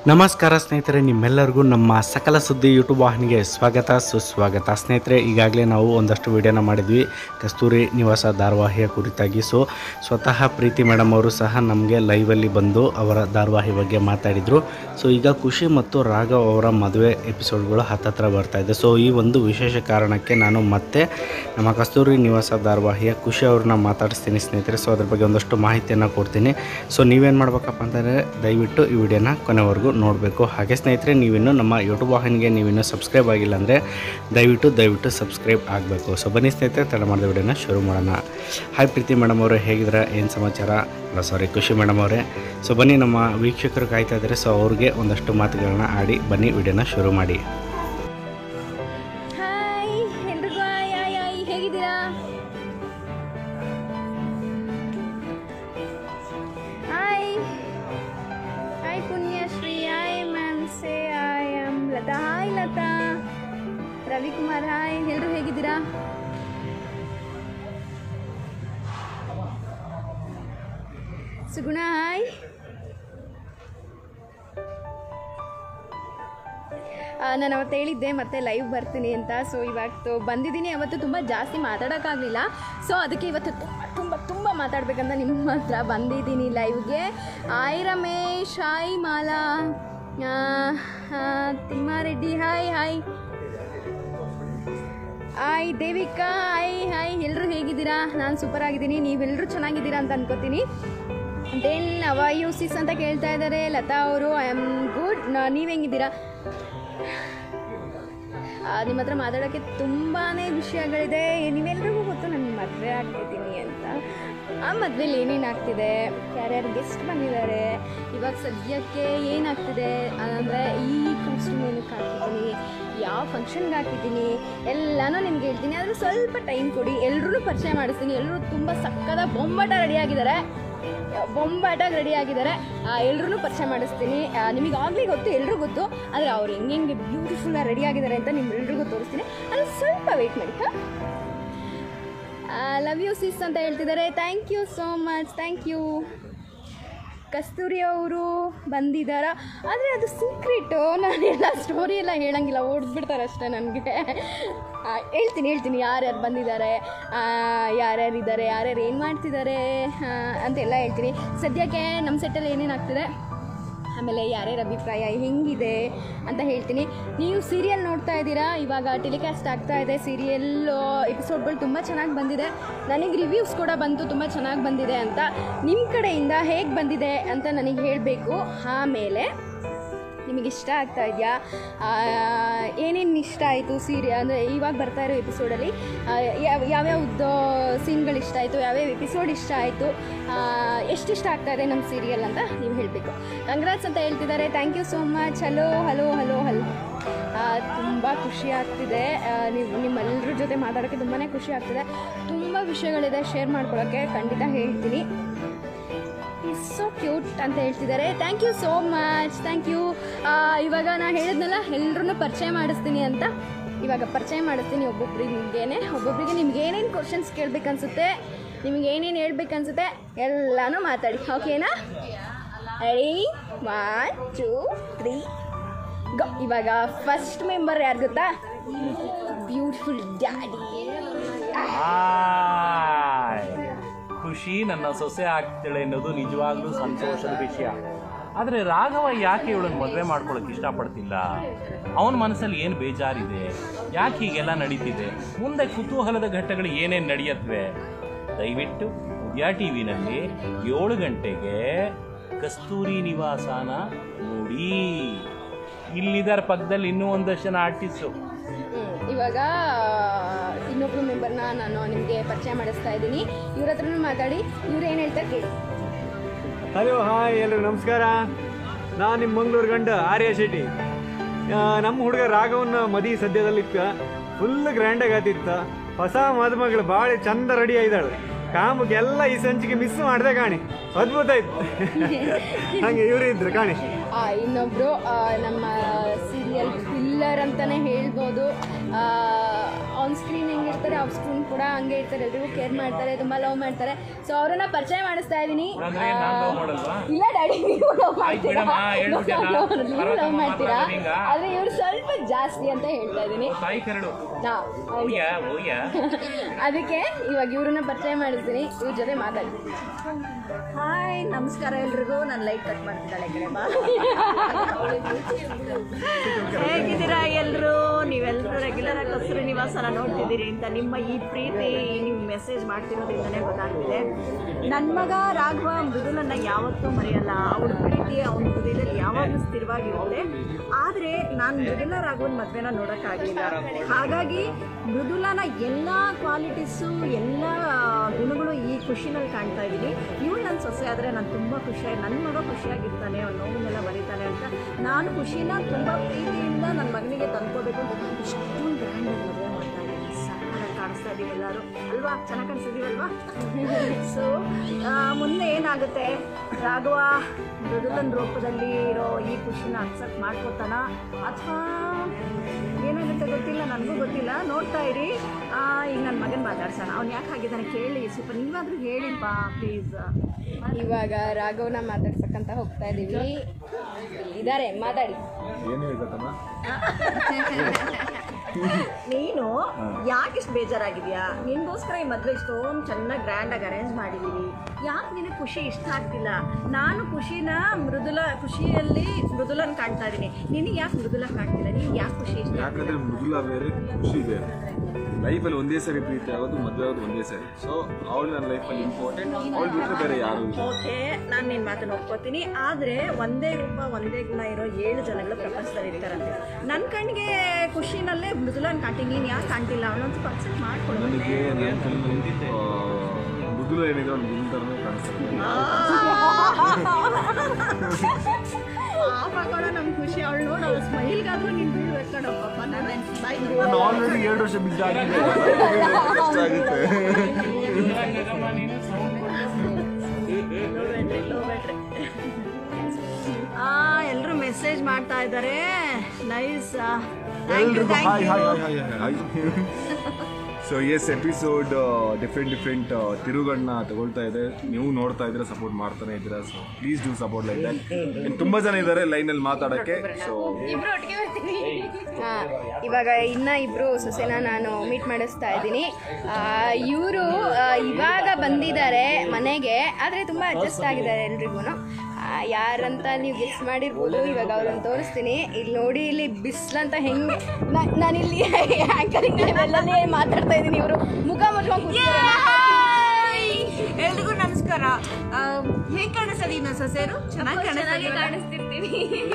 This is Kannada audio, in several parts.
ನಮಸ್ಕಾರ ಸ್ನೇಹಿತರೆ ನಿಮ್ಮೆಲ್ಲರಿಗೂ ನಮ್ಮ ಸಕಲ ಸುದ್ದಿ ಯೂಟ್ಯೂಬ್ ವಾಹಿನಿಗೆ ಸ್ವಾಗತ ಸುಸ್ವಾಗತ ಸ್ನೇಹಿತರೆ ಈಗಾಗಲೇ ನಾವು ಒಂದಷ್ಟು ವಿಡಿಯೋನ ಮಾಡಿದ್ವಿ ಕಸ್ತೂರಿ ನಿವಾಸ ಧಾರಾವಾಹಿಯ ಕುರಿತಾಗಿ ಸೊ ಸ್ವತಃ ಪ್ರೀತಿ ಮೇಡಮ್ ಅವರು ಸಹ ನಮಗೆ ಲೈವಲ್ಲಿ ಬಂದು ಅವರ ಧಾರಾವಾಹಿ ಬಗ್ಗೆ ಮಾತಾಡಿದರು ಸೊ ಈಗ ಖುಷಿ ಮತ್ತು ರಾಘವ್ ಅವರ ಮದುವೆ ಎಪಿಸೋಡ್ಗಳು ಹತ್ತತ್ರ ಬರ್ತಾ ಇದೆ ಸೊ ಈ ಒಂದು ವಿಶೇಷ ಕಾರಣಕ್ಕೆ ನಾನು ಮತ್ತೆ ನಮ್ಮ ಕಸ್ತೂರಿ ನಿವಾಸ ಧಾರಾವಾಹಿಯ ಖುಷಿ ಅವ್ರನ್ನ ಮಾತಾಡಿಸ್ತೀನಿ ಸ್ನೇಹಿತರೆ ಸೊ ಅದ್ರ ಬಗ್ಗೆ ಒಂದಷ್ಟು ಮಾಹಿತಿಯನ್ನು ಕೊಡ್ತೀನಿ ಸೊ ನೀವೇನು ಮಾಡ್ಬೇಕಪ್ಪ ಅಂತಂದರೆ ದಯವಿಟ್ಟು ಈ ವಿಡಿಯೋನ ಕೊನೆವರೆಗೂ ನೋಡಬೇಕು ಹಾಗೆ ಸ್ನೇಹಿತರೆ ನೀವಿನ್ನೂ ನಮ್ಮ ಯೂಟ್ಯೂಬ್ ವಾಹಿನಿಗೆ ನೀವಿನ್ನೂ ಸಬ್ಸ್ಕ್ರೈಬ್ ಆಗಿಲ್ಲ ಅಂದರೆ ದಯವಿಟ್ಟು ದಯವಿಟ್ಟು ಸಬ್ಸ್ಕ್ರೈಬ್ ಆಗಬೇಕು ಸೊ ಬನ್ನಿ ಸ್ನೇಹಿತರೆ ತಡ ಮಾಡಿದ ವಿಡಿಯೋನ ಶುರು ಮಾಡೋಣ ಹಾಯ್ ಪ್ರೀತಿ ಮೇಡಮ್ ಅವರೇ ಹೇಗಿದ್ದೀರಾ ಏನು ಸಮಾಚಾರ ಅಲ್ಲ ಸಾರಿ ಖುಷಿ ಮೇಡಮ್ ಅವರೇ ಸೊ ಬನ್ನಿ ನಮ್ಮ ವೀಕ್ಷಕರು ಕಾಯ್ತಾ ಇದ್ದಾರೆ ಸೊ ಅವ್ರಿಗೆ ಒಂದಷ್ಟು ಮಾತುಗಳನ್ನ ಆಡಿ ಬನ್ನಿ ವಿಡಿಯೋನ ಶುರು ಮಾಡಿ ಹಾಯ್ ಎಲ್ರಿಗೂ ಹಾಯ್ ಹಾಯ್ ಹಾಯ್ ಹೇಗಿದ್ದೀರಾ hi hi Punyashree hi ma'am say hi ಆಮ್ ಲತಾ ಹಾಯ್ ಲತಾ ರವಿಕುಮಾರ್ ಹಾಯ್ ಎಲ್ಲರೂ ಹೇಗಿದ್ದೀರಾ ಸುಗುಣ ಹಾಯ್ ನಾನು ಅವತ್ತು ಹೇಳಿದ್ದೆ ಮತ್ತೆ ಲೈವ್ ಬರ್ತೀನಿ ಅಂತ ಸೊ ಇವತ್ತು ಬಂದಿದ್ದೀನಿ ಅವತ್ತು ತುಂಬ ಜಾಸ್ತಿ ಮಾತಾಡೋಕ್ಕಾಗಲಿಲ್ಲ ಸೊ ಅದಕ್ಕೆ ಇವತ್ತು ತುಂಬ ತುಂಬ ತುಂಬ ಮಾತಾಡ್ಬೇಕಂತ ನಿಮ್ಮ ಹತ್ರ ಬಂದಿದ್ದೀನಿ ಲೈವ್ಗೆ ಹಾಯ್ ರಮೇಶ್ ಹಾಯ್ ಮಾಲಾ ಆ, ಆ, Thimmareddy hi hi hi Devika hi hi ಎಲ್ಲರೂ ಹೇಗಿದ್ದೀರಾ ನಾನು ಸೂಪರ್ ಆಗಿದ್ದೀನಿ ನೀವೆಲ್ಲರೂ ಚೆನ್ನಾಗಿದ್ದೀರಾ ಅಂತ ಅನ್ಕೋತೀನಿ ದೆನ್ ಅವ ಯು ಸಿಸ್ ಅಂತ ಕೇಳ್ತಾ ಇದ್ದಾರೆ ಲತಾ ಅವರು ಐ ಆಮ್ ಗುಡ್ ನೀವು ಹೆಂಗಿದ್ದೀರಾ ಆ, ನಿಮ್ಮ ಹತ್ರ ಮಾತಾಡೋಕ್ಕೆ ತುಂಬಾ ವಿಷಯಗಳಿದೆ ನೀವೆಲ್ರಿಗೂ ಗೊತ್ತು ನಾನು ಮದುವೆ ಆಗ್ತಿದ್ದೀನಿ ಅಂತ ಆ ಮದುವೆಲಿ ಏನೇನು ಆಗ್ತಿದೆ ಯಾರ್ಯಾರು ಗೆಸ್ಟ್ ಬಂದಿದ್ದಾರೆ ಇವಾಗ ಸದ್ಯಕ್ಕೆ ಏನಾಗ್ತಿದೆ ಅಂದರೆ ಈ ಕಾಸ್ಟ್ಯೂಮ್ ಏನಕ್ಕೆ ಹಾಕಿದ್ದೀನಿ ಯಾವ ಫಂಕ್ಷನ್ಗೆ ಹಾಕಿದ್ದೀನಿ ಎಲ್ಲನೂ ನಿಮ್ಗೆ ಹೇಳ್ತೀನಿ ಆದರೆ ಸ್ವಲ್ಪ ಟೈಮ್ ಕೊಡಿ ಎಲ್ಲರೂ ಪರಿಚಯ ಮಾಡಿಸ್ತೀನಿ ಎಲ್ಲರೂ ತುಂಬ ಸಕ್ಕದ ಬೊಂಬಾಟ ರೆಡಿಯಾಗಿದ್ದಾರೆ ಬೊಂಬಾಟಾಗಿ ರೆಡಿ ಆಗಿದ್ದಾರೆ ಎಲ್ಲರೂ ಪರಿಚಯ ಮಾಡಿಸ್ತೀನಿ ನಿಮಗೆ ಆಗಲಿ ಗೊತ್ತು ಎಲ್ಲರೂ ಗೊತ್ತು ಆದರೆ ಅವ್ರು ಹೆಂಗೆ ಹೆಂಗೆ ಬ್ಯೂಟಿಫುಲ್ಲಾಗಿ ರೆಡಿ ಆಗಿದ್ದಾರೆ ಅಂತ ನಿಮ್ಮೆಲ್ರಿಗೂ ತೋರಿಸ್ತೀನಿ ಅದು ಸ್ವಲ್ಪ ವೆಯ್ಟ್ ಮಾಡಿ ಹಾಂ ಲವ್ ಯು ಸಿಸ್ ಅಂತ ಹೇಳ್ತಿದ್ದಾರೆ thank you so much thank you Kasturi ಅವರು ಬಂದಿದ್ದಾರಾ ಆದರೆ ಅದು ಸೀಕ್ರೆಟು ನಾನೆಲ್ಲ ಸ್ಟೋರಿ ಎಲ್ಲ ಹೇಳಂಗಿಲ್ಲ ಓಡಿಸ್ಬಿಡ್ತಾರೆ ಅಷ್ಟೇ ನನಗೆ ಹೇಳ್ತೀನಿ ಹೇಳ್ತೀನಿ ಯಾರ್ಯಾರು ಬಂದಿದ್ದಾರೆ ಯಾರ್ಯಾರು ಇದ್ದಾರೆ ಯಾರ್ಯಾರು ಏನು ಮಾಡ್ತಿದ್ದಾರೆ ಆ, ಅಂತೆಲ್ಲ ಹೇಳ್ತೀನಿ ಸದ್ಯಕ್ಕೆ ನಮ್ಮ ಸೆಟ್ಟಲ್ಲಿ ಏನೇನು ಆಗ್ತಿದೆ ಆಮೇಲೆ ಯಾರ್ಯಾರ ಅಭಿಪ್ರಾಯ ಹೆಂಗಿದೆ ಅಂತ ಹೇಳ್ತೀನಿ ನೀವು ಸೀರಿಯಲ್ ನೋಡ್ತಾ ಇದ್ದೀರಾ ಇವಾಗ ಟೆಲಿಕಾಸ್ಟ್ ಆಗ್ತಾ ಇದೆ ಸೀರಿಯಲ್ ಎಪಿಸೋಡ್ಗಳು ತುಂಬ ಚೆನ್ನಾಗಿ ಬಂದಿದೆ ನನಗೆ ರಿವ್ಯೂಸ್ ಕೂಡ ಬಂತು ತುಂಬ ಚೆನ್ನಾಗಿ ಬಂದಿದೆ ಅಂತ ನಿಮ್ಮ ಕಡೆಯಿಂದ ಹೇಗೆ ಬಂದಿದೆ ಅಂತ ನನಗೆ ಹೇಳಬೇಕು ಆಮೇಲೆ ನಿಮಗೆ ಇಷ್ಟ ಆಗ್ತಾ ಇದೆಯಾ ಏನೇನು ಇಷ್ಟ ಆಯಿತು ಸೀರಿ ಅಂದರೆ ಇವಾಗ ಬರ್ತಾ ಇರೋ ಎಪಿಸೋಡಲ್ಲಿ ಯಾವ ಯಾವ್ಯಾವ್ದು ಸೀನ್ಗಳು ಇಷ್ಟ ಆಯಿತು ಯಾವ್ಯಾವ ಎಪಿಸೋಡ್ ಇಷ್ಟ ಆಯಿತು ಎಷ್ಟು ಇಷ್ಟ ಆಗ್ತಾ ಇದೆ ನಮ್ಮ ಸೀರಿಯಲ್ ಅಂತ ನೀವು ಹೇಳಬೇಕು ಕಂಗ್ರಾಟ್ಸ್ ಅಂತ ಹೇಳ್ತಿದ್ದಾರೆ thank you so much hello hello hello hello ತುಂಬ ಖುಷಿ ಆಗ್ತಿದೆ ಆ, ನೀವು ನಿಮ್ಮೆಲ್ಲರ ಜೊತೆ ಮಾತಾಡೋಕ್ಕೆ ತುಂಬಾ ಖುಷಿ ಆಗ್ತಿದೆ ತುಂಬ ವಿಷಯಗಳಿದೆ ಶೇರ್ ಮಾಡ್ಕೊಳ್ಳೋಕ್ಕೆ ಖಂಡಿತ ಹೇಳ್ತೀನಿ ಇಸ್ ಸೊ ಕ್ಯೂಟ್ ಅಂತ ಹೇಳ್ತಿದ್ದಾರೆ thank you so much thank you ಇವಾಗ ನಾನು ಹೇಳಿದ್ನಲ್ಲ ಎಲ್ಲರೂ ಪರಿಚಯ ಮಾಡಿಸ್ತೀನಿ ಅಂತ ಇವಾಗ ಪರಿಚಯ ಮಾಡಿಸ್ತೀನಿ ಒಬ್ಬೊಬ್ರಿಗೇನೆ ಒಬ್ಬೊಬ್ಬರಿಗೆ ನಿಮ್ಗೆ ಏನೇನು ಕ್ವಶನ್ಸ್ ಕೇಳಬೇಕನ್ಸುತ್ತೆ ನಿಮ್ಗೆ ಏನೇನು ಹೇಳ್ಬೇಕನ್ಸುತ್ತೆ ಎಲ್ಲನೂ ಮಾತಾಡಿ ಓಕೆನಾ ready one two three go ಇವಾಗ ಫಸ್ಟ್ ಮೆಂಬರ್ ಯಾರು ಗೊತ್ತಾ ಬ್ಯೂಟಿಫುಲ್ ಡ್ಯಾಡಿ ಹಾಯ್. ಖುಷಿ ನನ್ನ ಸೊಸೆ ಆಗ್ತಾಳೆ ಅನ್ನೋದು ನಿಜವಾಗ್ಲೂ ಸಂತೋಷದ ವಿಷಯ ಆದರೆ ರಾಘವ ಯಾಕೆ ಇವಳನ್ನ ಮದುವೆ ಮಾಡ್ಕೊಳಕ್ ಇಷ್ಟಪಡ್ತಿಲ್ಲ ಅವನ ಮನಸ್ಸಲ್ಲಿ ಏನು ಬೇಜಾರಿದೆ ಯಾಕೆ ಹೀಗೆಲ್ಲ ನಡೀತಿದೆ ಮುಂದೆ ಕುತೂಹಲದ ಘಟ್ಟಗಳು ಏನೇನು ನಡೆಯತ್ವೆ ದಯವಿಟ್ಟು ಉದ್ಯಾ ಟಿ ವಿನಲ್ಲಿ ಏಳು ಗಂಟೆಗೆ ಕಸ್ತೂರಿ ನಿವಾಸನ ನೋಡಿ ಇಲ್ಲಿದ್ದಾರೆ ಪಕ್ಕದಲ್ಲಿ ಇನ್ನೂ ಒಂದಷ್ಟು ಜನ ಆರ್ಟಿಸ್ಟು ಹ್ಮ್. ಇವಾಗ ಇನ್ನೊಬ್ರು ಮೆಂಬರ್ನ ನಾನು ನಿಮಗೆ ಪರಿಚಯ ಮಾಡಿಸ್ತಾ ಇದ್ದೀನಿ ಇವ್ರ ಹತ್ರನೂ ಮಾತಾಡಿ ಇವ್ರು ಏನು ಹೇಳ್ತಾರೆ ಕೇಳಿ ಹಲೋ ಹಾಯ್ ಎಲ್ಲರೂ ನಮಸ್ಕಾರ ನಾನು ನಿಮ್ಮ ಮಂಗಳೂರು ಗಂಡ ಆರ್ಯ ಶೆಟ್ಟಿ ಆ, ನಮ್ಮ ಹುಡುಗ ರಾಘವನ್ನ ಮದಿ ಸದ್ಯದಲ್ಲಿತ್ತ ಫುಲ್ ಗ್ರ್ಯಾಂಡಾಗಿ ಆತಿತ್ತ ಹೊಸ ಮದುಮಗಳು ಭಾಳ ಚಂದ ರೆಡಿ ಆಗಿದ್ದಾಳೆ ಕಾಂಬಕ್ಕೆಲ್ಲ ಈ ಸಂಚಿಗೆ ಮಿಸ್ ಮಾಡದೆ ಕಾಣಿ ಅದ್ಭುತ ಇತ್ತು ಹಂಗೆ ಇವರು ಇದ್ರು ಕಾಣಿ ಆ, ಇನ್ನೊಬ್ರು ಆ, ನಮ್ಮ ಸೀರಿಯಲ್ ಪಿಲ್ಲರ್ ಅಂತಾನೆ ಹೇಳ್ಬೋದು ಆನ್ ಸ್ಕ್ರೀನ್ ಹೆಂಗಿರ್ತಾರೆ ಆಫ್ ಸ್ಕ್ರೀನ್ ಕೂಡ ಹಂಗೆ ಇರ್ತಾರೆ ಎಲ್ರಿಗೂ ಕೇರ್ ಮಾಡ್ತಾರೆ ತುಂಬ ಲವ್ ಮಾಡ್ತಾರೆ ಸೊ ಅವ್ರನ್ನ ಪರಿಚಯ ಮಾಡಿಸ್ತಾ ಇದ್ದೀನಿ ಅಂದ್ರೆ ನಾನ್ love ಮಾಡಲ್ವಾ? ಇಲ್ಲ ಡ್ಯಾಡಿ ನೀವು ಲವ್ ಆಯ್ತ್ ಮಾಡ್ತೀರಾ ಬಿಡಮ್ಮ, ಹೇಳ್ಬಿಟ್ಟೆಲ್ಲ. ನೀವು ಪರ್ವತಮ್ಮ ಲವ್ ಮಾಡ್ತೀರಾ ಮಾತಾಡೋದು ಹಿಂಗ? ಆದ್ರೆ ಇವ್ರು ಸ್ವಲ್ಪ ಜಾಸ್ತಿ ಅಂತ ಹೇಳ್ತಾ ಇದ್ದೀನಿ ತಾಯಿ ಕರಡು ನಾ ಓಯ್ಯ ಓಯ್ಯ ಅದಕ್ಕೆ ಇವಾಗ ಇವ್ರನ್ನ ಪರಿಚಯ ಮಾಡಿಸ್ತೀನಿ ಇವ್ರ ಜೊತೆ ಮಾತಾಡಿ ಹಾಯ್ ನಮಸ್ಕಾರ ಎಲ್ರಿಗೂ ನಾನು ಲೈಟ್ ಕಟ್ ಮಾಡ್ತಿದ್ದಾಳೆ ಕಡೆ ಬಾ ಹೇಗಿದ್ದೀರಾ ಎಲ್ಲರೂ ನೀವೆಲ್ಲರೂ ರೆಗ್ಯುಲರ್ ಆಗಿ ಕಸ್ತೂರಿ ನಿವಾಸನ ನೋಡ್ತಿದ್ದೀರಿ ಅಂತ ನಿಮ್ಮ ಈ ಪ್ರೀತಿ ನೀವು ಮೆಸೇಜ್ ಮಾಡ್ತಿರೋದ್ರಿಂದನೇ ಗೊತ್ತಾಗ್ತಿದೆ ನನ್ನ ಮಗ ರಾಘವ ಮೃದುಲನ್ನ ಯಾವತ್ತೂ ಮರೆಯಲ್ಲ ಅವ್ರ ಪ್ರೀತಿ ಅವನ ಹೃದಯದಲ್ಲಿ ಯಾವಾಗಲೂ ಸ್ಥಿರವಾಗಿರುತ್ತೆ ಆದರೆ ನಾನು ಮೃದುಲ ರಾಘವನ್ ಮದುವೆನ ನೋಡೋಕ್ಕಾಗಲಿಲ್ಲ ಹಾಗಾಗಿ ಮೃದುಲನ ಎಲ್ಲ ಕ್ವಾಲಿಟೀಸು ಎಲ್ಲ ಗುಣಗಳು ಈ ಖುಷಿನಲ್ಲಿ ಕಾಣ್ತಾ ಇದ್ದೀನಿ ಇವಳು ನನ್ನ ಸೊಸೆ ಆದರೆ ನಾನು ತುಂಬ ಖುಷಿಯಾಗಿ ನನ್ನ ಮಗ ಖುಷಿಯಾಗಿರ್ತಾನೆ ಅವ್ನ ನೋವನ್ನೆಲ್ಲ ಮರೀತಾನೆ ಅಂತ ನಾನು ಖುಷಿನ ತುಂಬ ಪ್ರೀತಿಯಿಂದ ನನ್ನ ಮಗನಿಗೆ ತಂದ್ಕೋಬೇಕು ಅಂತ ಇಷ್ಟೊಂದು ಗ್ರ್ಯಾಂಡಾಗಿ ಮದುವೆ ಮಾಡ್ತಾ ಇದ್ದೀನಿ ಸಕ್ಕತ್ತಾಗಿ ಕಾಣಿಸ್ತಾ ಇದ್ದೀವಿ ಎಲ್ಲರೂ ಅಲ್ವಾ ಚೆನ್ನಾಗಿ ಕಾಣಿಸ್ತಿದ್ದೀವಲ್ವಾ ಸೊ ಮುಂದೆ ಏನಾಗುತ್ತೆ ರಾಘವ ಮೃದುಲನ್ ರೂಪದಲ್ಲಿ ಇರೋ ಈ ಖುಷಿನ ಅಕ್ಸೆಪ್ಟ್ ಮಾಡ್ಕೋತಾನ ಅಥವಾ ಏನಾಗುತ್ತೆ ಗೊತ್ತಿಲ್ಲ ನನಗೂ ಗೊತ್ತಿಲ್ಲ ನೋಡ್ತಾ ಇರಿ ಆ, ಈಗ ನನ್ನ ಮಗನ ಮಾತಾಡ್ಸೋಣ ಅವ್ನು ಯಾಕೆ ಹಾಗಿದ್ದಾನೆ ಕೇಳಿ ಸ್ವಲ್ಪ ನೀವಾದರೂ ಹೇಳಿಪ್ಪ ಪ್ಲೀಸ್ ಇವಾಗ ರಾಘವ್ನ ಮಾತಾಡ್ಸಕ್ಕಂತ ಹೋಗ್ತಾ ಇದೀವಿ ಇದ್ದಾರೆ ಮಾತಾಡಿ ನೀನು ಯಾಕೆ ಇಷ್ಟು ಬೇಜಾರಾಗಿದ್ಯಾ ನಿನ್ಗೋಸ್ಕರ ಈ ಮದುವೆ ಇಷ್ಟೊಂದು ಚೆನ್ನಾಗಿ ಗ್ರ್ಯಾಂಡಾಗಿ ಅರೇಂಜ್ ಮಾಡಿದ್ದೀವಿ ಯಾಕೆ ನಿನಗೆ ಖುಷಿ ಇಷ್ಟ ಆಗ್ತಿಲ್ಲ ನಾನು ಖುಷಿನ ಮೃದುಲ ಖುಷಿಯಲ್ಲಿ ಮೃದುಲನ್ ಕಾಣ್ತಾ ಇದ್ದೀನಿ ನಿನಗೆ ಯಾಕೆ ಮೃದುಲ ಕಾಣ್ತಿಲ್ಲ ನಿನ್ಗೆ ಯಾಕೆ ಖುಷಿ ಇಷ್ಟ ಯಾಕಂದ್ರೆ ಮೃದುಲ ಬೇರೆ ಖುಷಿ ಬೇರೆ ಲೈಫಲ್ಲಿ ಒಂದೇ ಸರಿ ಪ್ರೀತಿ ಆಗೋದು ಮದುವೆ ಆಗೋದು ಒಂದೇ ಸರಿ ಸೊ ಅವಳು ನನ್ನ ಲೈಫಲ್ಲಿ ಇಂಪಾರ್ಟೆಂಟ್ ಅವಳು ಬಿಟ್ಟರೆ ಬೇರೆ ಯಾರು ಇಲ್ಲ ಓಕೆ ನಾನು ನಿನ್ನ ಮಾತನ್ನು ಒಪ್ಕೋತೀನಿ ಆದರೆ ಒಂದೇ ರೂಪ ಒಂದೇ ಗುಣ ಇರೋ ಏಳು ಜನಗಳು ಪ್ರಪಂಚದಲ್ಲಿ ಇರ್ತಾರಂತೆ ನನ್ನ ಕಣ್ಣಿಗೆ ಖುಷಿನಲ್ಲೇ ಮೃದುಲನ್ ಕಾಣ್ತೀನಿ ನೀನು ಯಾಕೆ ಕಾಣ್ತಿಲ್ಲ ಅವಳೊಂದು ಸ್ವಲ್ಪ ಅಕ್ಸೆಪ್ಟ್ ಮಾಡ್ಕೊಳ್ಳು ನನಗೆ ನನ್ನ ಕಣ್ಣಲ್ಲಿ ಆ, ಮೃದುಲ ಏನಿದೆ ಅವ್ಳು ಮೃದುಲ ಥರನೇ ಕಾಣಿಸ್ತಾರೆ ಪಾಪ ಕೂಡ ನಮ್ಮ ಖುಷಿ ಅವಳು ನೋಡು ಅವಳು ಸ್ಮೈಲ್ಗಾದ್ರೂ ನೀನು ಬೀಳ್ಬೇಕು ಕಣೋ ಪಾಪ ನಾನು ಬಾಯ್ ನಾನು ಆಲ್ರೆಡಿ ಎರಡು ವರ್ಷ ಬಿದ್ದಾಗಿದೆ ಕಷ್ಟ ಆಗುತ್ತೆ ಆ ಎಲ್ಲರೂ ಮೆಸೇಜ್ ಮಾಡ್ತಾ ಇದ್ದಾರೆ ನೈಸ್ ಎಲ್ರಿಗೂ hi hi hi hi hi so yes episode different different ತಿರುಗಳನ್ನ ತಗೊಳ್ತಾ ಇದೆ ನೀವು ನೋಡ್ತಾ ಇದ್ರೆ ಸಪೋರ್ಟ್ ಮಾಡ್ತಾನೆ ಇದ್ದೀರಾ so please do support like that ತುಂಬಾ ಜನ ಇದ್ದಾರೆ ಲೈನಲ್ಲಿ ಮಾತಾಡಕ್ಕೆ ಸೊ ಹಾ, ಇವಾಗ ಇನ್ನ ಇಬ್ರು ಸೊಸೆನ ನಾನು ಮೀಟ್ ಮಾಡಿಸ್ತಾ ಇದ್ದೀನಿ ಇವರು ಇವಾಗ ಬಂದಿದ್ದಾರೆ ಮನೆಗೆ ಆದರೆ ತುಂಬ ಅಡ್ಜಸ್ಟ್ ಆಗಿದ್ದಾರೆ ಎಲ್ರಿಗೂ ಯಾರಂತ ನೀವು ಗೆಸ್ ಮಾಡಿರ್ಬೋದು ಇವಾಗ ಅವ್ರನ್ನ ತೋರಿಸ್ತೀನಿ ಇಲ್ಲಿ ನೋಡಿ ಇಲ್ಲಿ ಬಿಸ್ಲಂತ ಹೆಂಗೆ ನಾನಿಲ್ಲಿ ಆ್ಯಂಕರಿಂಗ್ ಲೆವೆಲಲ್ಲಿ ಮಾತಾಡ್ತಾ ಇದ್ದೀನಿ ಇವರು ಮುಖ ಮುಚ್ಕೊಂಡು ಎಲ್ರಿಗೂ ನಮಸ್ಕಾರ ಹೇಗೆ ಕಾಣಿಸ್ತದೆ ಇನ್ನು ಸೊಸೆರು ಚೆನ್ನಾಗಿ ಕಾಣಿಸ್ತಿರ್ತೀವಿ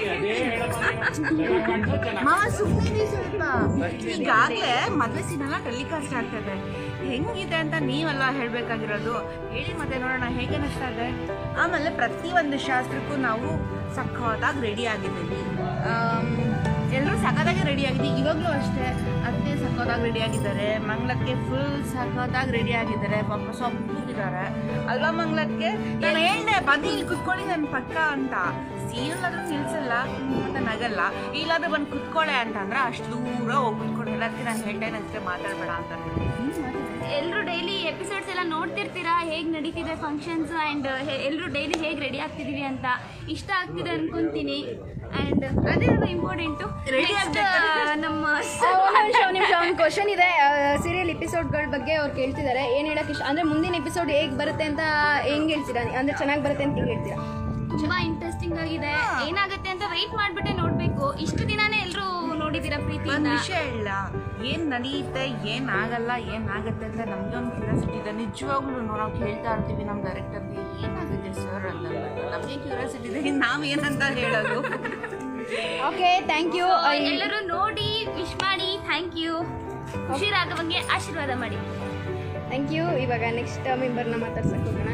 ಮಾವ ಸುಮ್ಮನೆ ಸ್ವಲ್ಪ ಈಗಾಗಲೇ ಮದುವೆ ಸೀನೆಲ್ಲ ಟೆಲಿಕಾಸ್ಟ್ ಆಗ್ತದೆ ಹೆಂಗಿದೆ ಅಂತ ನೀವೆಲ್ಲ ಹೇಳಬೇಕಾಗಿರೋದು ಹೇಳಿ ಮತ್ತೆ ನೋಡೋಣ ಹೇಗೆ ಅನಿಸ್ತಾ ಇದೆ ಆಮೇಲೆ ಪ್ರತಿಯೊಂದು ಶಾಸ್ತ್ರಕ್ಕೂ ನಾವು ಸಖತ್ತಾಗಿ ರೆಡಿ ಆಗಿದ್ದೀವಿ ಎಲ್ಲರೂ ಸಖತ್ತಾಗಿ ರೆಡಿ ಆಗಿದ್ದೀವಿ ಇವಾಗಲೂ ಅಷ್ಟೇ ಅತ್ತೆ ಸಖತ್ತಾಗಿ ರೆಡಿ ಆಗಿದ್ದಾರೆ ಮಂಗಳಕ್ಕೆ ಫುಲ್ ಸಖತ್ತಾಗಿ ರೆಡಿ ಆಗಿದ್ದಾರೆ ಪಾಪ ಸೊಪ್ಪಿದ್ದಾರೆ ಅಲ್ವಾ ಮಂಗಳಕ್ಕೆ ನಾನು ಹೇಳ್ದೆ ಬಂದು ಇಲ್ಲಿ ಕುತ್ಕೊಳ್ಳಿ ನನ್ನ ಪಕ್ಕ ಅಂತ ಸೀರಿಯಲ್ ಆದ್ರೂ ನಿಲ್ಸಲ್ಲ ಮತ್ತೆ ನಗಲ್ಲ ಇಲ್ಲಾದ್ರೂ ಬಂದು ಕುತ್ಕೊಳ್ಳೆ ಅಂತಂದ್ರೆ ಅಷ್ಟು ದೂರ ಹೋಗಿ ಕುತ್ಕೊಂಡಿಲ್ಲ ಅದಕ್ಕೆ ನಾನು ಹೇಳ್ತೇನೆ ಅಷ್ಟೇ ಮಾತಾಡಬೇಡ ಅಂತ ಎಲ್ಲರೂ ಡೈಲಿ ಎಪಿಸೋಡ್ಸ್ ಎಲ್ಲ ನೋಡ್ತಿರ್ತೀರಾ ಹೇಗೆ ನಡೀತಿದೆ ಫಂಕ್ಷನ್ಸ್ ಆ್ಯಂಡ್ ಎಲ್ಲರೂ ಡೈಲಿ ಹೇಗೆ ರೆಡಿ ಆಗ್ತಿದೀವಿ ಅಂತ ಇಷ್ಟ ಆಗ್ತಿದೆ ಅನ್ಕೊಂತೀನಿ ಆ್ಯಂಡ್ ಅದೇ ಇಂಪಾರ್ಟೆಂಟು Ready ನಮ್ಮ ನಿಮಿಷ ನಿಮಿಷ ಒಂದು ಕ್ವಶನ್ ಇದೆ ಸೀರಿಯಲ್ ಎಪಿಸೋಡ್ಗಳ ಬಗ್ಗೆ ಅವ್ರು ಕೇಳ್ತಿದ್ದಾರೆ ಏನು ಹೇಳಕ್ಕೆ ಇಷ್ಟ ಅಂದರೆ ಮುಂದಿನ ಎಪಿಸೋಡ್ ಹೇಗೆ ಬರುತ್ತೆ ಅಂತ ಹೆಂಗೆ ಹೇಳ್ತೀರಾ ಅಂದರೆ ಚೆನ್ನಾಗಿ ಬರುತ್ತೆ ಅಂತ ಹೆಂಗೆ ಹೇಳ್ತೀರಾ ತುಂಬಾ ಇಂಟ್ರೆಸ್ಟಿಂಗ್ ಆಗಿದೆ ಏನಾಗುತ್ತೆ ಅಂತ ವೆಯ್ಟ್ ಮಾಡ್ಬಿಟ್ಟೆ ನೋಡ್ಬೇಕು ಇಷ್ಟು ದಿನಾನೇ ಎಲ್ಲರೂ ನೋಡಿದ್ದೀರಾ ಒಂದು ಪ್ರೀತಿಯಿಂದ ವಿಷಯ ಹೇಳ ಏನು ನಡೆಯುತ್ತೆ ಏನಾಗಲ್ಲ ಏನಾಗುತ್ತೆ ಅಂತ ನಮಗೆ ಒಂದು ಕ್ಯೂರಿಯಾಸಿಟಿ ಇದೆ ನಿಜವಾಗ್ಲೂ ನಾವು ಕೇಳ್ತಾ ಇರ್ತೀವಿ ನಮ್ಮ ಡೈರೆಕ್ಟರ್ಗೆ ಏನಾಗುತ್ತೆ ಸರ್ ಅಂತ ನಮಗೆ ಕ್ಯೂರಿಯಾಸಿಟಿ ಇದೆ ನಾವು ಏನಂತ ಹೇಳೋದು ಓಕೆ ಥ್ಯಾಂಕ್ ಯು ಎಲ್ಲರೂ ನೋಡಿ ವಿಶ್ ಮಾಡಿ ಥ್ಯಾಂಕ್ ಯು ಖುಷಿ ರಾಘವಂಗೆ ಆಶೀರ್ವಾದ ಮಾಡಿ ಥ್ಯಾಂಕ್ ಯು ಇವಾಗ ನೆಕ್ಸ್ಟ್ ಮೆಂಬರ್ನ ಮಾತಾಡ್ಸಕ್ಕೆ ಹೋಗೋಣ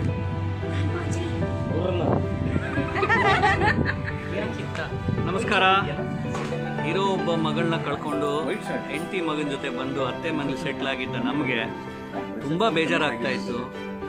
ನಮಸ್ಕಾರ ಇರೋ ಒಬ್ಬ ಮಗಳನ್ನ ಕಳ್ಕೊಂಡು ಹೆಂಡತಿ ಮಗನ ಜೊತೆ ಬಂದು ಅತ್ತೆ ಮನೇಲಿ ಸೆಟ್ಲ್ ಆಗಿದ್ದ ನಮಗೆ ತುಂಬ ಬೇಜಾರಾಗ್ತಾ ಇತ್ತು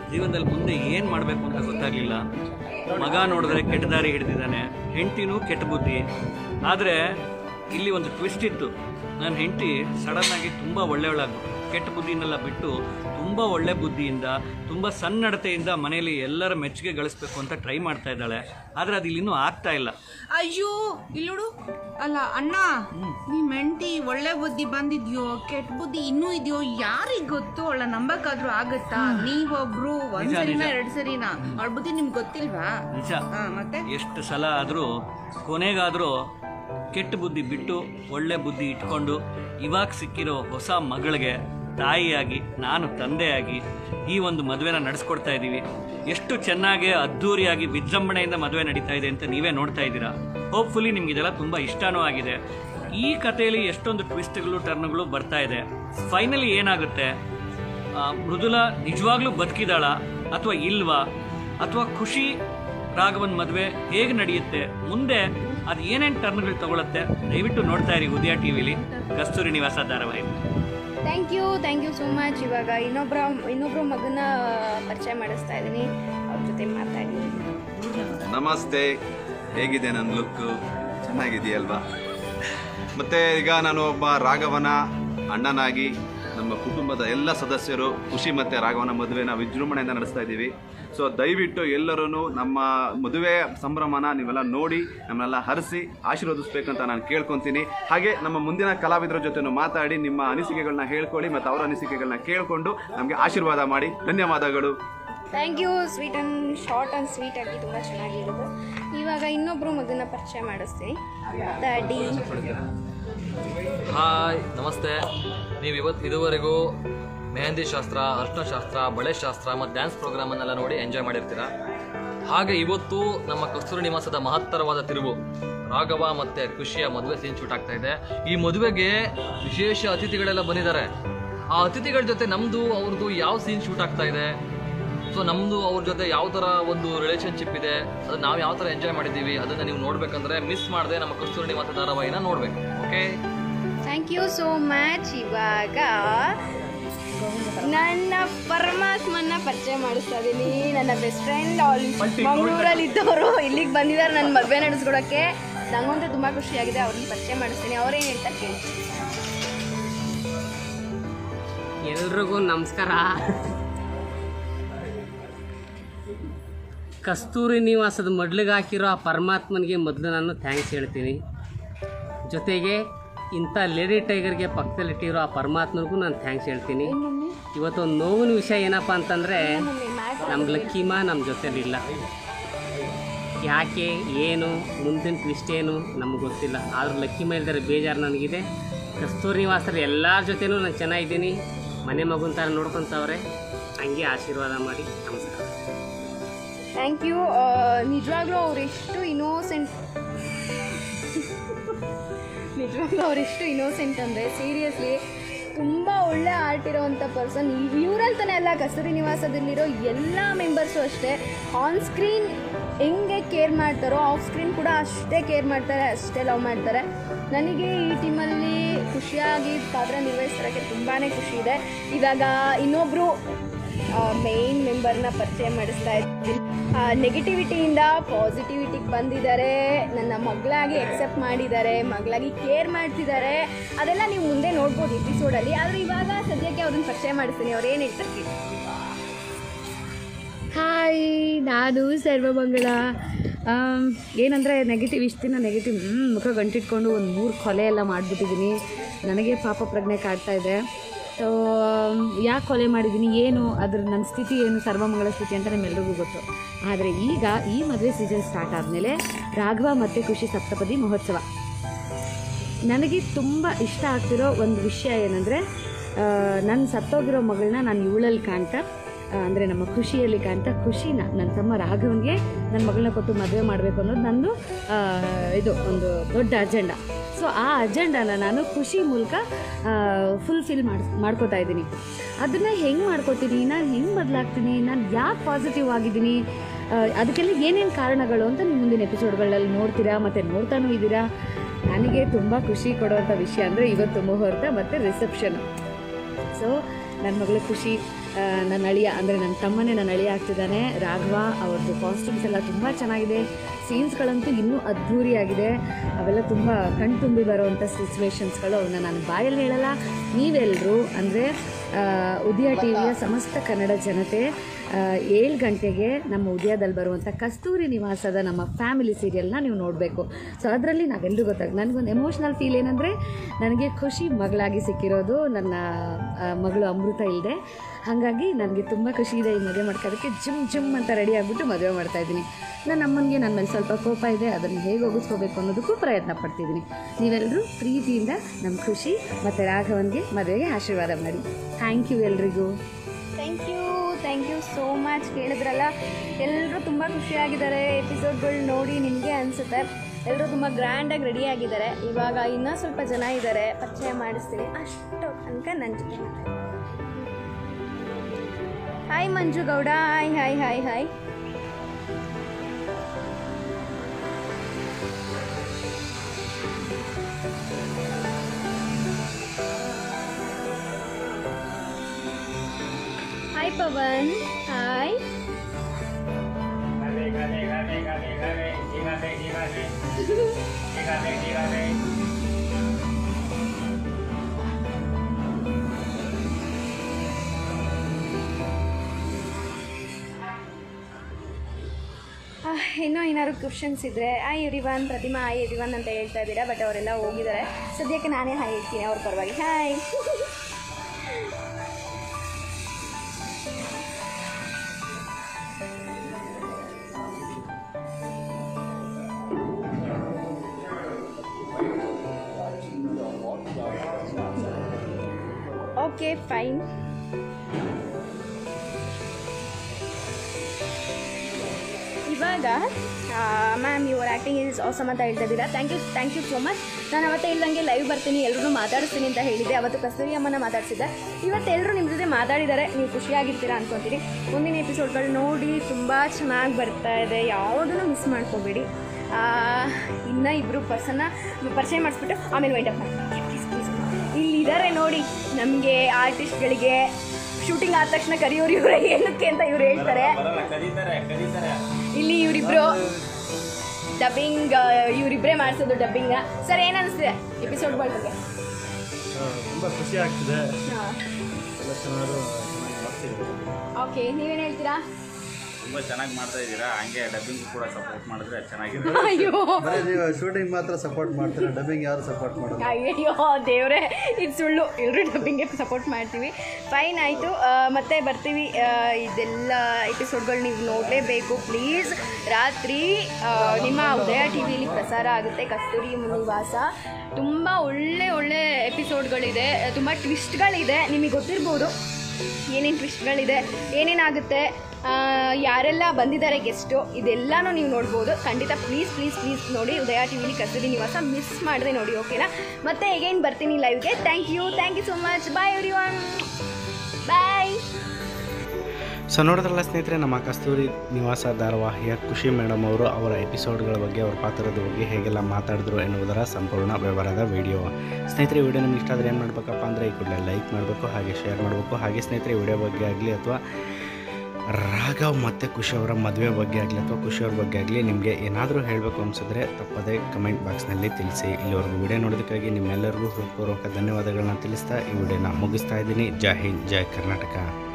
ಜೀವನದಲ್ಲಿ ಮುಂದೆ ಏನು ಮಾಡಬೇಕು ಅಂತ ಗೊತ್ತಾಗಲಿಲ್ಲ ಮಗ ನೋಡಿದ್ರೆ ಕೆಟ್ಟ ದಾರಿ ಹಿಡಿದಿದ್ದಾನೆ ಹೆಂಡ್ತಿನೂ ಕೆಟ್ಟ ಬುದ್ಧಿ ಆದರೆ ಇಲ್ಲಿ ಒಂದು ಟ್ವಿಸ್ಟ್ ಇತ್ತು ನನ್ನ ಹೆಂಡತಿ ಸಡನ್ನಾಗಿ ತುಂಬ ಒಳ್ಳೆಯವಳಾಗ್ಬಿಟ್ಟು ಕೆಟ್ಟ ಬುದ್ಧಿನೆಲ್ಲ ಬಿಟ್ಟು ತುಂಬ ಒಳ್ಳೆ ಬುದ್ಧಿಯಿಂದ ತುಂಬ ಸನ್ನಡತೆಯಿಂದ ಮನೆಯಲ್ಲಿ ಎಲ್ಲರ ಮೆಚ್ಚುಗೆ ಗಳಿಸ್ಬೇಕು ಅಂತ ಟ್ರೈ ಮಾಡ್ತಾ ಇದ್ದಾಳೆ ಆದರೆ ಅದು ಇಲ್ಲಿ ಇನ್ನೂ ಆಗ್ತಾ ಇಲ್ಲ ಅಯ್ಯೋ ಇಲ್ಲೋಡು ಅಲ್ಲ ಅಣ್ಣ ನಿಮ್ ಹೆಂಡತಿ ಒಳ್ಳೆ ಬುದ್ಧಿ ಬಂದಿದ್ಯೋ ಕೆಟ್ಟ ಬುದ್ಧಿ ಇನ್ನೂ ಇದೆಯೋ ಯಾರಿಗ್ ಗೊತ್ತು ಅವಳ ನಂಬಕ್ಕಾದ್ರೂ ಆಗತ್ತಾ ನೀವೊಬ್ರು ಒಂದ್ ನಿಜ, ಸರಿನಾ ನಿಜ. ಎರಡ್ ಸರಿನಾ ಅವಳ ಬುದ್ಧಿ ನಿಮ್ಗೆ ಗೊತ್ತಿಲ್ವಾ ನಿಜ ಹಾ ಮತ್ತೆ ಎಷ್ಟು ಸಲ ಆದರೂ ಕೊನೆಗಾದರೂ ಕೆಟ್ಟ ಬುದ್ಧಿ ಬಿಟ್ಟು ಒಳ್ಳೆ ಬುದ್ಧಿ ಇಟ್ಕೊಂಡು ಇವಾಗ ಸಿಕ್ಕಿರೋ ಹೊಸ ಮಗಳಿಗೆ ತಾಯಿಯಾಗಿ ನಾನು ತಂದೆಯಾಗಿ ಈ ಒಂದು ಮದುವೆನ ನಡೆಸ್ಕೊಡ್ತಾ ಇದ್ದೀವಿ ಎಷ್ಟು ಚೆನ್ನಾಗಿ ಅದ್ಧೂರಿಯಾಗಿ ವಿಜೃಂಭಣೆಯಿಂದ ಮದುವೆ ನಡೀತಾ ಇದೆ ಅಂತ ನೀವೇ ನೋಡ್ತಾ ಇದ್ದೀರಾ ಹೋಪ್ಫುಲಿ ನಿಮ್ಗೆ ಇದೆಲ್ಲ ತುಂಬ ಇಷ್ಟನೂ ಆಗಿದೆ ಈ ಕಥೆಯಲ್ಲಿ ಎಷ್ಟೊಂದು ಟ್ವಿಸ್ಟ್ಗಳು ಟರ್ನ್ಗಳು ಬರ್ತಾ ಇದೆ ಫೈನಲಿ ಏನಾಗುತ್ತೆ ಆ, ಮೃದುಲ ನಿಜವಾಗ್ಲೂ ಬದುಕಿದಾಳ ಅಥವಾ ಇಲ್ವಾ ಅಥವಾ ಖುಷಿ ರಾಘವನ್ ಮದುವೆ ಹೇಗೆ ನಡೆಯುತ್ತೆ ಮುಂದೆ ಅದು ಏನೇನು ಟರ್ನ್ಗಳು ತಗೊಳುತ್ತೆ ದಯವಿಟ್ಟು ನೋಡ್ತಾ ಇರಿ ಉದಯ ಟಿವಿಲಿ ಕಸ್ತೂರಿ ನಿವಾಸ ಧಾರಾವಾಹಿ thank you thank you so much ಇವಾಗ ಇನ್ನೊಬ್ಬರ ಇನ್ನೊಬ್ಬರ ಮಗನ ಪರಿಚಯ ಮಾಡಿಸ್ತಾ ಇದ್ದೀನಿ ಅವ್ರ ಜೊತೆ ಮಾತಾಡಿ ನಮಸ್ತೆ ಹೇಗಿದೆ ನನ್ನ ಲುಕ್ಕು ಚೆನ್ನಾಗಿದೆಯಲ್ವಾ ಮತ್ತೆ ಈಗ ನಾನು ಒಬ್ಬ ರಾಘವನ ಅಣ್ಣನಾಗಿ ನಮ್ಮ ಕುಟುಂಬದ ಎಲ್ಲ ಸದಸ್ಯರು ಖುಷಿ ಮತ್ತು ರಾಘವನ ಮದುವೆನ ವಿಜೃಂಭಣೆಯಿಂದ ನಡೆಸ್ತಾ ಇದ್ದೀವಿ ಸೊ ದಯವಿಟ್ಟು ಎಲ್ಲರೂ ನಮ್ಮ ಮದುವೆ ಸಂಭ್ರಮನ ನೀವೆಲ್ಲ ನೋಡಿ ನಮ್ಮನ್ನೆಲ್ಲ ಹರಿಸಿ ಆಶೀರ್ವದಿಸ್ಬೇಕಂತ ನಾನು ಕೇಳ್ಕೊತೀನಿ ಹಾಗೆ ನಮ್ಮ ಮುಂದಿನ ಕಲಾವಿದರ ಜೊತೆ ಮಾತಾಡಿ ನಿಮ್ಮ ಅನಿಸಿಕೆಗಳನ್ನ ಹೇಳ್ಕೊಳ್ಳಿ ಮತ್ತು ಅವರ ಅನಿಸಿಕೆಗಳನ್ನ ಕೇಳಿಕೊಂಡು ನಮಗೆ ಆಶೀರ್ವಾದ ಮಾಡಿ ಧನ್ಯವಾದಗಳು thank you sweet and short and sweet ಆಗಿ ತುಂಬ ಚೆನ್ನಾಗಿರೋದು ಇವಾಗ ಇನ್ನೊಬ್ಬರು ಮಗನ ಪರಿಚಯ ಮಾಡಿಸ್ತೀನಿ ಡ್ಯಾಡಿ ಹಾಯ್ ನಮಸ್ತೆ ನೀವು ಇವತ್ತು ಇದುವರೆಗೂ ಮೆಹಂದಿ ಶಾಸ್ತ್ರ ಅರ್ಶನ ಶಾಸ್ತ್ರ ಬಳೆ ಶಾಸ್ತ್ರ ಮತ್ತು ಡ್ಯಾನ್ಸ್ ಪ್ರೋಗ್ರಾಮನ್ನೆಲ್ಲ ನೋಡಿ ಎಂಜಾಯ್ ಮಾಡಿರ್ತೀರ ಹಾಗೆ ಇವತ್ತು ನಮ್ಮ ಕಸ್ತೂರಿ ನಿವಾಸದ ಮಹತ್ತರವಾದ ತಿರುವು ರಾಘವ ಮತ್ತು ಖುಷಿಯ ಮದುವೆ ಸೀನ್ ಶೂಟ್ ಆಗ್ತಾ ಇದೆ ಈ ಮದುವೆಗೆ ವಿಶೇಷ ಅತಿಥಿಗಳೆಲ್ಲ ಬಂದಿದ್ದಾರೆ ಆ ಅತಿಥಿಗಳ ಜೊತೆ ನಮ್ಮದು ಅವ್ರದ್ದು ಯಾವ ಸೀನ್ ಶೂಟ್ ಆಗ್ತಾ ಇದೆ ಸೊ ನಮ್ಮದು ಅವ್ರ ಜೊತೆ ಯಾವ ಥರ ಒಂದು ರಿಲೇಷನ್ಶಿಪ್ ಇದೆ ಅದು ನಾವು ಯಾವ ಥರ ಎಂಜಾಯ್ ಮಾಡಿದ್ದೀವಿ ಅದನ್ನು ನೀವು ನೋಡಬೇಕಂದ್ರೆ ಮಿಸ್ ಮಾಡದೆ ನಮ್ಮ ಕಸ್ತೂರಿ ನಿವಾಸ ಧಾರಾವಾಹಿನ ನೋಡಬೇಕು okay thank you so much ಇವಾಗ ನನ್ನ ಪರಮಾತ್ಮನ ಪರಿಚಯ ಮಾಡಿಸ್ತಾ ಇದ್ದೀನಿ ನನ್ನ ಬೆಸ್ಟ್ ಫ್ರೆಂಡ್ ಆಲ್ ಮಂಗಳೂರಲ್ಲಿ ಇದ್ದವರು ಇಲ್ಲಿಗೆ ಬಂದಿದ್ದಾರೆ ನನ್ನ ಮದುವೆ ನಡೆಸ್ಕೊಡೋಕ್ಕೆ ನಂಗಂತೂ ತುಂಬ ಖುಷಿಯಾಗಿದೆ ಅವ್ರನ್ನ ಪರಿಚಯ ಮಾಡಿಸ್ತೀನಿ ಅವ್ರೇನು ಹೇಳ್ತಾರೆ ಕೇಳಿ ಎಲ್ರಿಗೂ ನಮಸ್ಕಾರ ಕಸ್ತೂರಿ ನಿವಾಸದ ಮೊಡ್ಲಿಗೆ ಹಾಕಿರೋ ಆ ಪರಮಾತ್ಮನಿಗೆ ಮೊದಲು ನಾನು ಥ್ಯಾಂಕ್ಸ್ ಹೇಳ್ತೀನಿ ಜೊತೆಗೆ ಇಂಥ ಲೇಡಿ ಟೈಗರ್ಗೆ ಪಕ್ಕದಲ್ಲಿಟ್ಟಿರೋ ಆ ಪರಮಾತ್ಮನಿಗೂ ನಾನು ಥ್ಯಾಂಕ್ಸ್ ಹೇಳ್ತೀನಿ ಇವತ್ತು ಒಂದು ನೋವಿನ ವಿಷಯ ಏನಪ್ಪ ಅಂತಂದರೆ ನಮ್ಮ ಲಕ್ಕಿಮ ನಮ್ಮ ಜೊತೆಲಿಲ್ಲ ಯಾಕೆ ಏನು ಮುಂದಿನ ಟ್ವಿಸ್ಟ್ ಏನು ನಮಗೆ ಗೊತ್ತಿಲ್ಲ ಆದರೂ ಲಕ್ಕಿಮ ಇಲ್ದರೆ ಬೇಜಾರು ನನಗಿದೆ ಕಸ್ತೂರಿ ನಿವಾಸದಲ್ಲಿ ಎಲ್ಲರ ಜೊತೆನೂ ನಾನು ಚೆನ್ನಾಗಿದ್ದೀನಿ ಮನೆ ಮಗುನ ಥರ ನೋಡ್ಕೊತವ್ರೆ ಹಂಗೆ ಆಶೀರ್ವಾದ ಮಾಡಿ ನಮಸ್ಕಾರ ಥ್ಯಾಂಕ್ ಯು ನಿಜವಾಗ್ಲೂ ಅವರೆಷ್ಟು ಇನೋಸೆಂಟ್ ನಿಜವಾಗ್ಲೂ ಅವರೆಷ್ಟು ಇನೋಸೆಂಟ್ ಅಂದರೆ ಸೀರಿಯಸ್ಲಿ ತುಂಬ ಒಳ್ಳೆ ಆರ್ಟ್ ಇರೋವಂಥ ಪರ್ಸನ್ ಇವರಂತಾನೆ ಅಲ್ಲ ಕಸ್ತೂರಿ ನಿವಾಸದಲ್ಲಿರೋ ಎಲ್ಲ ಮೆಂಬರ್ಸು ಅಷ್ಟೇ ಆನ್ ಸ್ಕ್ರೀನ್ ಹೆಂಗೆ ಕೇರ್ ಮಾಡ್ತಾರೋ ಆಫ್ ಸ್ಕ್ರೀನ್ ಕೂಡ ಅಷ್ಟೇ ಕೇರ್ ಮಾಡ್ತಾರೆ ಅಷ್ಟೇ ಲವ್ ಮಾಡ್ತಾರೆ ನನಗೆ ಈ ಟೀಮಲ್ಲಿ ಖುಷಿಯಾಗಿ ಪಾತ್ರ ನಿರ್ವಹಿಸೋಕ್ಕೆ ತುಂಬಾ ಖುಷಿ ಇದೆ ಇವಾಗ ಇನ್ನೊಬ್ಬರು ಮೇನ್ ಮೆಂಬರ್ನ ಪರಿಚಯ ಮಾಡಿಸ್ತಾ ಇದ್ದೀನಿ ನೆಗೆಟಿವಿಟಿಯಿಂದ ಪಾಸಿಟಿವಿಟಿಗೆ ಬಂದಿದ್ದಾರೆ ನನ್ನ ಮಗಳಾಗಿ ಎಕ್ಸೆಪ್ಟ್ ಮಾಡಿದ್ದಾರೆ ಮಗಳಾಗಿ ಕೇರ್ ಮಾಡ್ತಿದ್ದಾರೆ ಅದೆಲ್ಲ ನೀವು ಮುಂದೆ ನೋಡ್ಬೋದು ಎಪಿಸೋಡಲ್ಲಿ ಆದರೆ ಇವಾಗ ಸದ್ಯಕ್ಕೆ ಅವ್ರನ್ನ ಪರಿಚಯ ಮಾಡಿಸ್ತೀನಿ ಅವ್ರು ಏನು ಹೇಳ್ತಾರೆ ಕೇಳಿ. ಹಾಯ್ ನಾನು ಸರ್ವಮಂಗಳ ಏನಂದರೆ ನೆಗೆಟಿವ್ ಇಷ್ಟು ದಿನ ನೆಗೆಟಿವ್ ಮುಖ ಗಂಟಿಟ್ಕೊಂಡು ಒಂದು ಮೂರು ಕೊಲೆ ಎಲ್ಲ ಮಾಡಿಬಿಟ್ಟಿದ್ದೀನಿ ನನಗೆ ಪಾಪ ಪ್ರಜ್ಞೆ ಕಾಡ್ತಾ ಇದೆ ಸೊ ಯಾಕೆ ಕೊಲೆ ಮಾಡಿದ್ದೀನಿ ಏನು ಅದ್ರ ನನ್ನ ಸ್ಥಿತಿ ಏನು ಸರ್ವಮಂಗಳ ಸ್ಥಿತಿ ಅಂತ ನಿಮ್ಮೆಲ್ರಿಗೂ ಗೊತ್ತು ಆದರೆ ಈಗ ಈ ಮದುವೆ ಸೀಸನ್ ಸ್ಟಾರ್ಟ್ ಆದಮೇಲೆ ರಾಘವ ಮತ್ತು ಖುಷಿ ಸಪ್ತಪದಿ ಮಹೋತ್ಸವ ನನಗೆ ತುಂಬ ಇಷ್ಟ ಆಗ್ತಿರೋ ಒಂದು ವಿಷಯ ಏನಂದರೆ ನನ್ನ ಸತ್ತೋಗಿರೋ ಮಗಳನ್ನ ನಾನು ಇವಳಲ್ಲಿ ಕಾಣ್ತಾ ಅಂದರೆ ನಮ್ಮ ಖುಷಿಯಲ್ಲಿ ಕಾಣ್ತಾ ಖುಷಿನ ನನ್ನ ತಮ್ಮ ರಾಘವನ್ಗೆ ನನ್ನ ಮಗಳನ್ನ ಕೊಟ್ಟು ಮದುವೆ ಮಾಡಬೇಕು ಅನ್ನೋದು ನಂದು ಆ, ಇದು ಒಂದು ದೊಡ್ಡ ಅಜೆಂಡಾ ಸೊ ಆ ಅಜೆಂಡಾನ ನಾನು ಖುಷಿ ಮೂಲಕ ಫುಲ್ಫಿಲ್ ಮಾಡಿ ಮಾಡ್ಕೋತಾ ಇದ್ದೀನಿ ಅದನ್ನು ಹೆಂಗೆ ಮಾಡ್ಕೋತೀನಿ ನಾನು ಹೆಂಗೆ ಬದಲಾಗ್ತೀನಿ ನಾನು ಯಾಕೆ ಪಾಸಿಟಿವ್ ಆಗಿದ್ದೀನಿ ಆ, ಅದಕ್ಕೆಲ್ಲ ಏನೇನು ಕಾರಣಗಳು ಅಂತ ನೀವು ಮುಂದಿನ ಎಪಿಸೋಡ್ಗಳಲ್ಲಿ ನೋಡ್ತೀರಾ ಮತ್ತು ನೋಡ್ತಾನೂ ಇದ್ದೀರಾ ನನಗೆ ತುಂಬ ಖುಷಿ ಕೊಡುವಂಥ ವಿಷಯ ಅಂದರೆ ಇವತ್ತು ಮುಹೂರ್ತ ಮತ್ತು ರಿಸೆಪ್ಷನ್ ಸೊ ನನ್ನ ಮಗಳು ಖುಷಿ ಆ, ನನ್ನ ಅಳಿಯ ಅಂದರೆ ನನ್ನ ತಮ್ಮನೇ ನನ್ನ ಅಳಿಯ ಆಗ್ತಿದ್ದಾನೆ ರಾಘವ ಅವ್ರದ್ದು ಕಾಸ್ಟ್ಯೂಮ್ಸ್ ಎಲ್ಲ ತುಂಬ ಚೆನ್ನಾಗಿದೆ ಸೀನ್ಸ್ಗಳಂತೂ ಇನ್ನೂ ಅದ್ಧೂರಿಯಾಗಿದೆ ಅವೆಲ್ಲ ತುಂಬ ಕಣ್ತುಂಬಿ ಬರುವಂಥ ಸಿಚುವೇಶನ್ಸ್ಗಳು ಅವನ್ನ ನಾನು ಬಾಯಲ್ಲಿ ಹೇಳಲ್ಲ ನೀವೆಲ್ಲರೂ ಅಂದರೆ ಉದಯ ಟಿ ವಿಯ ಸಮಸ್ತ ಕನ್ನಡ ಜನತೆ ಏಳು ಗಂಟೆಗೆ ನಮ್ಮ ಉದಯದಲ್ಲಿ ಬರುವಂಥ ಕಸ್ತೂರಿ ನಿವಾಸದ ನಮ್ಮ ಫ್ಯಾಮಿಲಿ ಸೀರಿಯಲ್ನ ನೀವು ನೋಡಬೇಕು ಸೊ ಅದರಲ್ಲಿ ನಾವೆಲ್ಲರೂ ಗೊತ್ತಾಗ ನನಗೊಂದು ಎಮೋಷ್ನಲ್ ಫೀಲ್ ಏನಂದರೆ ನನಗೆ ಖುಷಿ ಮಗಳಾಗಿ ಸಿಕ್ಕಿರೋದು ನನ್ನ ಆ, ಮಗಳು ಅಮೃತ ಇಲ್ಲದೆ ಹಾಗಾಗಿ ನನಗೆ ತುಂಬ ಖುಷಿ ಇದೆ ಈ ಮದುವೆ ಮಾಡ್ಕೋದಕ್ಕೆ ಜಿಮ್ ಜಿಮ್ ಅಂತ ರೆಡಿ ಆಗಿಬಿಟ್ಟು ಮದುವೆ ಮಾಡ್ತಾಯಿದ್ದೀನಿ ನನ್ನ ಅಮ್ಮನಿಗೆ ನನ್ನ ಮೇಲೆ ಸ್ವಲ್ಪ ಕೋಪ ಇದೆ ಅದನ್ನು ಹೇಗೆ ಒಗಿಸ್ಕೋಬೇಕು ಅನ್ನೋದಕ್ಕೂ ಪ್ರಯತ್ನ ಪಡ್ತಿದ್ದೀನಿ ನೀವೆಲ್ಲರೂ ಪ್ರೀತಿಯಿಂದ ನಮ್ಮ ಖುಷಿ ಮತ್ತು ರಾಘವನ್ಗೆ ಮದುವೆಗೆ ಆಶೀರ್ವಾದ ಮಾಡಿ ಥ್ಯಾಂಕ್ ಯು ಎಲ್ರಿಗೂ thank you thank you so much ಕೇಳಿದ್ರಲ್ಲ ಎಲ್ಲರೂ ತುಂಬ ಖುಷಿಯಾಗಿದ್ದಾರೆ ಎಪಿಸೋಡ್ಗಳು ನೋಡಿ ನಿಮಗೆ ಅನಿಸುತ್ತೆ ಎಲ್ಲರೂ ತುಂಬ ಗ್ರ್ಯಾಂಡಾಗಿ ರೆಡಿ ಆಗಿದ್ದಾರೆ ಇವಾಗ ಇನ್ನೂ ಸ್ವಲ್ಪ ಜನ ಇದ್ದಾರೆ ಪರಿಚಯ ಮಾಡಿಸ್ತೀನಿ ಅಷ್ಟು ತನಕ ನನ್ನ ಜೊತೆ hi Manju Gowda hi hi hi hi hi Pavan hi ಇನ್ನೂ ಏನಾದ್ರು ಕ್ವಶನ್ಸ್ ಇದ್ದರೆ ಆಯ್ ಎವ್ರಿವನ್ ಪ್ರತಿಮಾ ಆಯ್ ಎವ್ರಿವನ್ ಅಂತ ಹೇಳ್ತಾ ಇದ್ದೀರಾ ಬಟ್ ಅವರೆಲ್ಲ ಹೋಗಿದ್ದಾರೆ ಸದ್ಯಕ್ಕೆ ನಾನೇ ಹಾಯ್ ಹೇಳ್ತೀನಿ ಅವ್ರ ಪರವಾಗಿ ಹಾಯ್ ಓಕೆ ಫೈನ್ ಇವಾಗ ma'am your acting is awesome ಅಂತ ಹೇಳ್ತಾ ಇದ್ದೀರಾ thank you thank you so much ನಾನು ಅವತ್ತೇ ಹೇಳ್ದಂಗೆ ಲೈವ್ ಬರ್ತೀನಿ ಎಲ್ಲರೂ ಮಾತಾಡಿಸ್ತೀನಿ ಅಂತ ಹೇಳಿದ್ದೆ ಅವತ್ತು ಕಸ್ತೂರಿ ಅಮ್ಮನ ಮಾತಾಡಿಸಿದ್ದೆ ಇವತ್ತು ಎಲ್ಲರೂ ನಿಮ್ಮ ಜೊತೆ ಮಾತಾಡಿದ್ದಾರೆ ನೀವು ಖುಷಿಯಾಗಿರ್ತೀರಾ ಅಂದ್ಕೊತೀನಿ ಮುಂದಿನ ಎಪಿಸೋಡ್ಗಳು ನೋಡಿ ತುಂಬ ಚೆನ್ನಾಗಿ ಬರ್ತಾ ಇದೆ ಯಾವುದನ್ನು ಮಿಸ್ ಮಾಡ್ಕೋಬೇಡಿ ಇನ್ನು ಇಬ್ಬರು ಪರ್ಸನ್ನ ಪರಿಚಯ ಮಾಡಿಸ್ಬಿಟ್ಟು ಆಮೇಲೆ ವೈಂಡಪ್ ಮಾಡಿ ಪ್ಲೀಸ್ ಪ್ಲೀಸ್ ಇಲ್ಲಿದ್ದಾರೆ ನೋಡಿ ನಮಗೆ ಆರ್ಟಿಸ್ಟ್ಗಳಿಗೆ ಶೂಟಿಂಗ್ ಆದ ತಕ್ಷಣ ಕರಿಯೋರು ಇವರೇ ಏನಕ್ಕೆ ಅಂತ ಇವ್ರು ಹೇಳ್ತಾರೆ ಇಲ್ಲಿ ಇವರಿಬ್ರು ಡಬ್ಬಿಂಗ್ ಇವರಿಬ್ಬರೇ ಮಾಡಿಸೋದು ಡಬ್ಬಿಂಗ್ ಸರ್ ಏನು ಅನಿಸ್ತಿದೆ ಎಪಿಸೋಡ್ಗಳ ಬಗ್ಗೆ ತುಂಬ ಖುಷಿ ಆಗ್ತಿದೆ ಎಲ್ಲ ಚೆನ್ನಾದ್ರು ಓಕೆ ನೀವೇನು ಹೇಳ್ತೀರಾ ತುಂಬ ಚೆನ್ನಾಗಿ ಮಾಡ್ತಾ ಇದ್ದೀರಾ ಹಂಗೆ ಡಬ್ಬಿಂಗ್ ಕೂಡ ಸಪೋರ್ಟ್ ಮಾಡಿದ್ರೆ ಚೆನ್ನಾಗಿದೆ ಅಯ್ಯೋ ಬರೀ ನೀವು ಶೂಟಿಂಗ್ ಮಾತ್ರ ಸಪೋರ್ಟ್ ಮಾಡ್ತೀರಾ ಡಬ್ಬಿಂಗ್ ಯಾರು ಸಪೋರ್ಟ್ ಮಾಡೋದು ಅಯ್ಯೋ ದೇವ್ರೆ ಇದು ಸುಳ್ಳು ಎಲ್ಲರೂ ಡಬ್ಬಿಂಗ್ಗೆ ಸಪೋರ್ಟ್ ಮಾಡ್ತೀವಿ ಫೈನ್ ಆಯಿತು ಮತ್ತೆ ಬರ್ತೀವಿ ಆ, ಇದೆಲ್ಲ ಎಪಿಸೋಡ್ಗಳು ನೀವು ನೋಡಲೇಬೇಕು ಪ್ಲೀಸ್ ರಾತ್ರಿ ಆ, ನಿಮ್ಮ ಉದಯ ಟಿ ವಿಲಿ ಪ್ರಸಾರ ಆಗುತ್ತೆ ಕಸ್ತೂರಿ ಮುನಿವಾಸ ತುಂಬ ಒಳ್ಳೆ ಒಳ್ಳೆ ಎಪಿಸೋಡ್ಗಳಿದೆ ತುಂಬ ಟ್ವಿಸ್ಟ್ಗಳಿದೆ ನಿಮಗೆ ಗೊತ್ತಿರ್ಬೋದು ಏನೇನು ಟ್ವಿಸ್ಟ್ಗಳಿದೆ ಏನೇನಾಗುತ್ತೆ ಆ, ಯಾರೆಲ್ಲ ಬಂದಿದ್ದಾರೆ ಗೆಸ್ಟು ಇದೆಲ್ಲನೂ ನೀವು ನೋಡ್ಬೋದು ಖಂಡಿತ ಪ್ಲೀಸ್ ಪ್ಲೀಸ್ ಪ್ಲೀಸ್ ನೋಡಿ ಉದಯ ಟಿ ವಿಲಿ ಕಸ್ತೂರಿ ನಿವಾಸ ಮಿಸ್ ಮಾಡದೆ ನೋಡಿ ಓಕೆನಾ ಮತ್ತೆ ಎಗೈನ್ ಬರ್ತೀನಿ ಲೈವ್ಗೆ thank you thank you so much bye everyone bye so ನೋಡಿದ್ರಲ್ಲ ಸ್ನೇಹಿತರೆ ನಮ್ಮ ಕಸ್ತೂರಿ ನಿವಾಸ ಧಾರಾವಾಹಿಯ ಖುಷಿ ಮೇಡಮ್ ಅವರು ಅವರ ಎಪಿಸೋಡ್ಗಳ ಬಗ್ಗೆ ಅವರ ಪಾತ್ರದ ಬಗ್ಗೆ ಹೇಗೆಲ್ಲ ಮಾತಾಡಿದ್ರು ಎನ್ನುವುದರ ಸಂಪೂರ್ಣ ವಿವರದ ವಿಡಿಯೋ ಸ್ನೇಹಿತರೆ ವಿಡಿಯೋ ನಿಮ್ಗೆ ಇಷ್ಟ ಆದರೆ ಏನು ಮಾಡಬೇಕಪ್ಪ ಅಂದರೆ ಈ ಕೂಡಲೇ ಲೈಕ್ ಮಾಡಬೇಕು ಹಾಗೆ ಶೇರ್ ಮಾಡಬೇಕು ಹಾಗೆ ಸ್ನೇಹಿತರೆ ವಿಡಿಯೋ ಬಗ್ಗೆ ಆಗಲಿ ಅಥವಾ ರಾಘವ್ ಮತ್ತು ಖುಷಿ ಅವರ ಮದುವೆ ಬಗ್ಗೆ ಆಗಲಿ ಅಥವಾ ಖುಷಿ ಅವ್ರ ಬಗ್ಗೆ ಆಗಲಿ ನಿಮಗೆ ಏನಾದರೂ ಹೇಳಬೇಕು ಅನಿಸಿದ್ರೆ ತಪ್ಪದೇ ಕಮೆಂಟ್ ಬಾಕ್ಸ್ನಲ್ಲಿ ತಿಳಿಸಿ ಇಲ್ಲಿವರೆಗೂ ವಿಡಿಯೋ ನೋಡೋದಕ್ಕಾಗಿ ನಿಮ್ಮೆಲ್ಲರಿಗೂ ಹೃತ್ಪೂರ್ವಕ ಧನ್ಯವಾದಗಳನ್ನ ತಿಳಿಸ್ತಾ ಈ ವಿಡಿಯೋನ ಮುಗಿಸ್ತಾ ಇದ್ದೀನಿ ಜೈ ಹಿಂದ್ ಜೈ ಕರ್ನಾಟಕ